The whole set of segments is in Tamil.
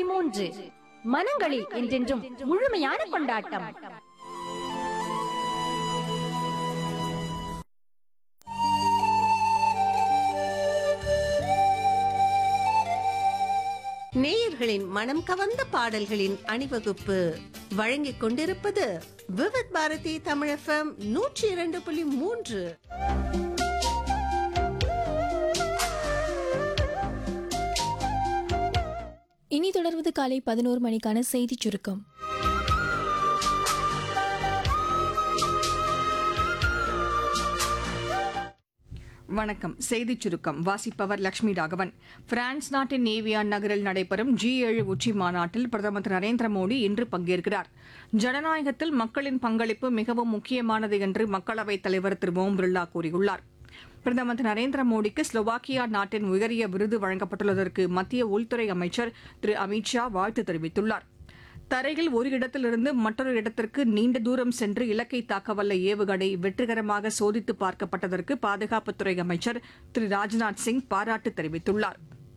புள்ளி மூன்று மனங்களில் என்றென்றும் முழுமையான கொண்டாட்டம் நேயர்களின் மனம் கவர்ந்த பாடல்களின் அணிவகுப்பு வழங்கிக் கொண்டிருப்பது விவித் பாரதி தமிழகம் நூற்றி இரண்டு புள்ளி மூன்று இனி தொடர்வது காலை பதினோரு மணிக்கான செய்திச் சுருக்கம் வணக்கம் செய்திச் சுருக்கம் வாசிப்பவர் லட்சுமி ராகவன் பிரான்ஸ் நாட்டின் நேவியான் நகரில் நடைபெறும் ஜி ஏழு உச்சி மாநாட்டில் பிரதமர் திரு நரேந்திர மோடி இன்று பங்கேற்கிறார் ஜனநாயகத்தில் மக்களின் பங்களிப்பு மிகவும் முக்கியமானது என்று மக்களவைத் தலைவர் திரு ஓம் பிர்லா கூறியுள்ளார் பிரதமர் திரு நரேந்திர மோடிக்கு ஸ்லோவாக்கியா நாட்டின் உயரிய விருது வழங்கப்பட்டுள்ளதற்கு மத்திய உள்துறை அமைச்சர் திரு அமித் ஷா வாழ்த்து தெரிவித்துள்ளார் தரையில் ஒரு இடத்திலிருந்து மற்றொரு இடத்திற்கு நீண்ட தூரம் சென்று இலக்கை தாக்கவல்ல ஏவுகணை வெற்றிகரமாக சோதித்து பார்க்கப்பட்டதற்கு பாதுகாப்புத்துறை அமைச்சர் திரு ராஜ்நாத் சிங் பாராட்டு தெரிவித்துள்ளார்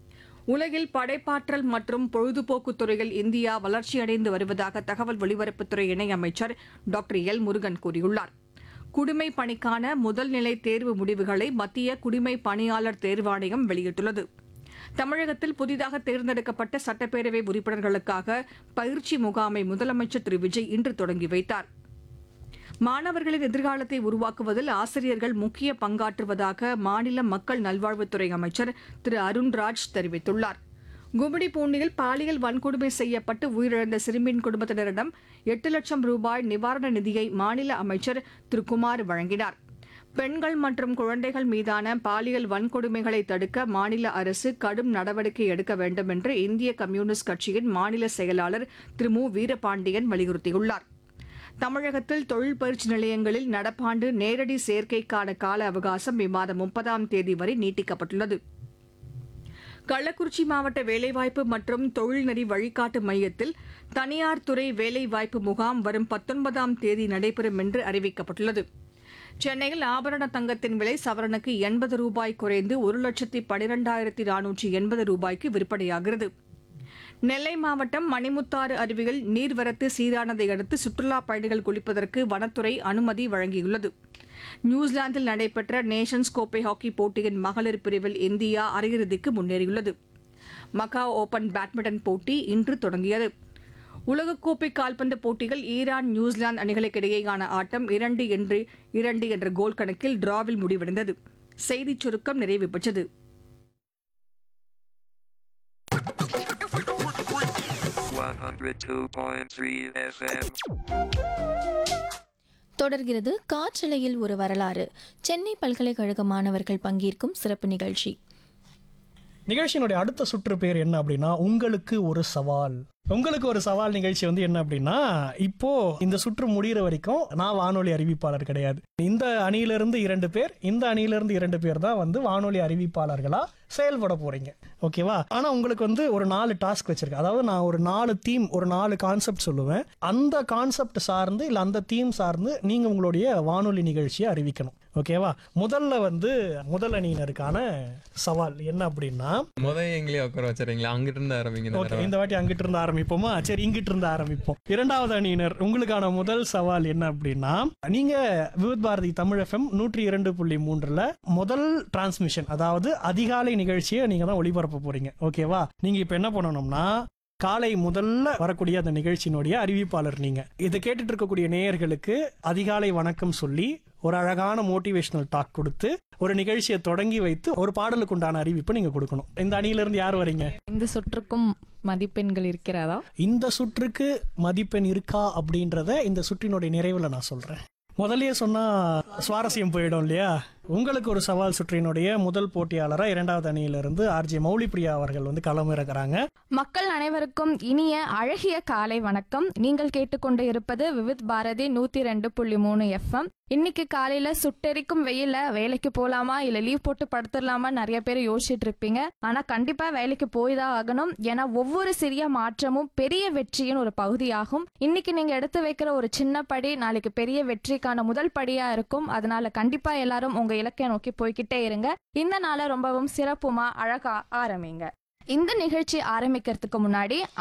உலகில் படைப்பாற்றல் மற்றும் பொழுதுபோக்கு துறையில் இந்தியா வளர்ச்சியடைந்து வருவதாக தகவல் ஒலிபரப்புத்துறை இணையமைச்சர் டாக்டர் எல் முருகன் கூறியுள்ளார் குடிமை பணிக்கான முதல்நிலை தேர்வு முடிவுகளை மத்திய குடிமை பணியாளர் தேர்வாணையம் வெளியிட்டுள்ளது தமிழகத்தில் புதிதாக தேர்ந்தெடுக்கப்பட்ட சட்டப்பேரவை உறுப்பினர்களுக்காக பயிற்சி முகாமை முதலமைச்சர் திரு விஜய் இன்று தொடங்கி வைத்தார் மாணவர்களின் எதிர்காலத்தை உருவாக்குவதில் ஆசிரியர்கள் முக்கிய பங்காற்றுவதாக மாநில மக்கள் நல்வாழ்வுத்துறை அமைச்சர் திரு அருண்ராஜ் தெரிவித்துள்ளார் கும்மிடிப்பூண்டியில் பாலியல் வன்கொடுமை செய்யப்பட்டு உயிரிழந்த சிறுமியின் குடும்பத்தினரிடம் எட்டு லட்சம் ரூபாய் நிவாரண நிதியை மாநில அமைச்சர் திரு குமார் வழங்கினார் பெண்கள் மற்றும் குழந்தைகள் மீதான பாலியல் வன்கொடுமைகளை தடுக்க மாநில அரசு கடும் நடவடிக்கை எடுக்க வேண்டும் என்று இந்திய கம்யூனிஸ்ட் கட்சியின் மாநில செயலாளர் திரு மு வீரபாண்டியன் வலியுறுத்தியுள்ளார் தமிழகத்தில் தொழில் பயிற்சி நிலையங்களில் நடப்பாண்டு நேரடி சேர்க்கைக்கான கால அவகாசம் இம்மாதம் முப்பதாம் தேதி வரை நீட்டிக்கப்பட்டுள்ளது கள்ளக்குறிச்சி மாவட்ட வேலைவாய்ப்பு மற்றும் தொழில்நெறி வழிகாட்டு மையத்தில் தனியார் துறை வேலைவாய்ப்பு முகாம் வரும் பத்தொன்பதாம் தேதி நடைபெறும் என்று அறிவிக்கப்பட்டுள்ளது சென்னையில் ஆபரண தங்கத்தின் விலை சவரனுக்கு எண்பது ரூபாய் குறைந்து ஒரு லட்சத்தி பனிரெண்டாயிரத்தி நானூற்றி எண்பது ரூபாய்க்கு விற்பனையாகிறது நெல்லை மாவட்டம் மணிமுத்தாறு அருவியில் நீர்வரத்து சீரானதை அடுத்து சுற்றுலாப் பயணிகள் குளிப்பதற்கு வனத்துறை அனுமதி வழங்கியுள்ளது நியூசிலாந்தில் நடைபெற்ற நேஷன்ஸ் கோப்பை ஹாக்கி போட்டியின் மகளிர் பிரிவில் இந்தியா அரையிறுதிக்கு முன்னேறியுள்ளது மகாவ் ஓபன் பேட்மிண்டன் போட்டி இன்று தொடங்கியது உலகக்கோப்பை கால்பந்து போட்டிகள் ஈரான் நியூசிலாந்து அணிகளுக்கு இடையேயான ஆட்டம் இரண்டு என்று இரண்டு என்ற கோல் கணக்கில் டிராவில் முடிவடைந்தது செய்திச் சுருக்கம் நிறைவு பெற்றது One hundred two point three FM. தொடர்கிறது காற்றலையில் ஒரு வரலாறு சென்னை பல்கலைக்கழக மாணவர்கள் பங்கேற்கும் சிறப்பு நிகழ்ச்சி நிகழ்ச்சியினுடைய அடுத்த சுற்று பேர் என்ன அப்படின்னா உங்களுக்கு ஒரு சவால் உங்களுக்கு ஒரு சவால் நிகழ்ச்சி வந்து என்ன அப்படின்னா இப்போ இந்த சுற்று முடிகிற வரைக்கும் நான் வானொலி அறிவிப்பாளர் கிடையாது இந்த அணியிலிருந்து இரண்டு பேர் இந்த அணியிலிருந்து இரண்டு பேர் தான் வந்து வானொலி அறிவிப்பாளர்களா செயல்பட போறீங்க ஓகேவா ஆனா உங்களுக்கு வந்து ஒரு நாலு டாஸ்க் வச்சிருக்கேன் அதாவது நான் ஒரு நாலு தீம் ஒரு நாலு கான்செப்ட் சொல்லுவேன் அந்த கான்செப்ட் சார்ந்து இல்ல அந்த தீம் சார்ந்து நீங்க உங்களுடைய வானொலி நிகழ்ச்சியை அறிவிக்கணும் ஓகேவா முதல்ல வந்து முதல் அணியினருக்கான சவால் என்ன அப்படின்னா முத எங்களே உட்கார வச்சுறீங்களா அங்கிட்டு இருந்து ஆரம்பிங்க இந்த ஓகே தடவை. இந்த வாட்டி அங்கிட்டு இருந்து ஆரம்பிப்போமா சரி இங்கிட்டு இருந்து ஆரம்பிப்போம் இரண்டாவது அணியினர் உங்களுக்கான முதல் சவால் என்ன அப்படின்னா நீங்க விவித் பாரதி தமிழ் எஃப்எம் நூற்றி இரண்டு புள்ளி மூன்றுல முதல் டிரான்ஸ்மிஷன் அதாவது அதிகாலை நிகழ்ச்சியை நீங்க தான் ஒளிபரப்ப போறீங்க ஓகேவா நீங்க இப்ப என்ன பண்ணணும்னா காலை முதல்ல வரக்கூடிய அந்த நிகழ்ச்சியினுடைய அறிவிப்பாளர் நீங்க இதை கேட்டுட்டு இருக்கக்கூடிய நேயர்களுக்கு அதிகாலை வணக்கம் சொல்லி ஒரு அழகான மோட்டிவேஷனல் டாக் கொடுத்து ஒரு நிகழ்ச்சியை தொடங்கி வைத்து ஒரு பாடலுக்கு உண்டான அறிவிப்பை நீங்க கொடுக்கணும் இந்த அணியில இருந்து யார் வரீங்க இந்த சுற்றுக்கும் மதிப்பெண்கள் இருக்கிறதா இந்த சுற்றுக்கு மதிப்பெண் இருக்கா அப்படின்றத இந்த சுற்றினுடைய நிறைவுல நான் சொல்றேன் முதல்லயே சொன்னா சுவாரஸ்யம் போயிடும் இல்லையா உங்களுக்கு ஒரு சவால் சுற்றினுடைய முதல் போட்டியாளரா இரண்டாவது அணியிலிருந்து ஆர்ஜே மௌலிப்பிரியா அவர்கள் வந்து களமிறக்கிறாங்க மக்கள் அனைவருக்கும் இனிய அழகிய காலை வணக்கம் நீங்கள் கேட்டுக்கொண்டு இருப்பது விவித் பாரதி நூத்தி ரெண்டு புள்ளி மூணு எஃப்எம் இன்னைக்கு காலையில சுட்டெரிக்கும் வெயில வேலைக்கு போலாமா இல்ல லீவ் போட்டு படுத்துடலாமா நிறைய பேர் யோசிச்சுட்டு இருப்பீங்க ஆனா கண்டிப்பா வேலைக்கு போய் தான் ஆகணும் ஏன்னா ஒவ்வொரு சிறிய மாற்றமும் பெரிய வெற்றியின் ஒரு பகுதியாகும் இன்னைக்கு நீங்க எடுத்து வைக்கிற ஒரு சின்ன படி நாளைக்கு பெரிய வெற்றிக்கான முதல் படியா இருக்கும் அதனால கண்டிப்பா எல்லாரும் உங்க இலக்கை நோக்கி போய்கிட்டே இருங்க இந்த நாளை ரொம்பவும் சிறப்புமா அழகா ஆரம்பிங்க இந்த நிகழ்ச்சி ஆரம்பிக்கிறதுக்கு முன்னாடி